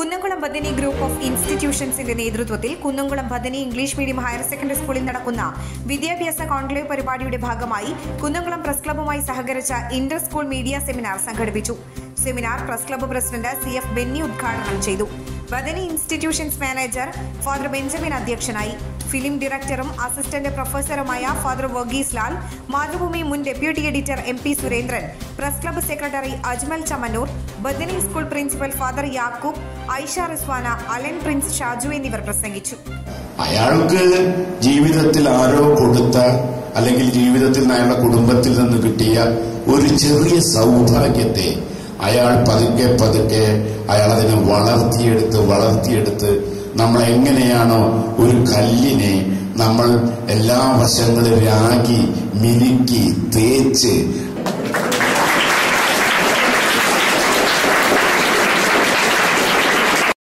Kunnamkulam Bethany group of ഇൻസ്റ്റിറ്റ്യൂഷൻസിന്റെ നേതൃത്വത്തിൽ Kunnamkulam Bethany English medium higher secondary സ്കൂളിൽ നടക്കുന്ന വിദ്യാഭ്യാസ കോൺക്ലേവ് പരിപാടിയുടെ ഭാഗമായി കുന്നംകുളം പ്രസ് ക്ലബ്ബുമായി സഹകരിച്ച ഇന്റർ സ്കൂൾ മീഡിയ സെമിനാർ സംഘടിപ്പിച്ചു seminar press club president C F Benny ഉദ്ഘാടനം ചെയ്തു Bethany institutions manager father Benjamin അധ്യക്ഷനായി ഫിലിം ഡയറക്ടറും അസിസ്റ്റന്റ് പ്രൊഫസറുമായ ഫാദർ വർഗീസ് ലാൽ മാതൃഭൂമി മുൻ deputy editor M P Surendran press club secretary Ajmal Chamannur Bethany school principal father Yakoob Aisha Rizwana Alan Prince Shaju എന്നിവർ പ്രസംഗിച്ചു അയാൾക്ക് ജീവിതത്തിൽ ആരോ കൊടുത്ത അല്ലെങ്കിൽ ജീവിതത്തിൽ നിന്ന് അയാളുടെ കുടുംബത്തിൽ നിന്ന് കിട്ടിയ ഒരു ചെറിയ സൗഭാഗ്യത്തെ അയാൾ പതുക്കെ പതുക്കെ അയാൾ അതിനെ വളർത്തിയെടുത്ത് വളർത്തിയെടുത്ത് നമ്മൾ എങ്ങനെയാണോ ഒരു കല്ലിനെ നമ്മൾ എല്ലാ വശങ്ങളും രാഗി മിനുക്കി തേച്ച്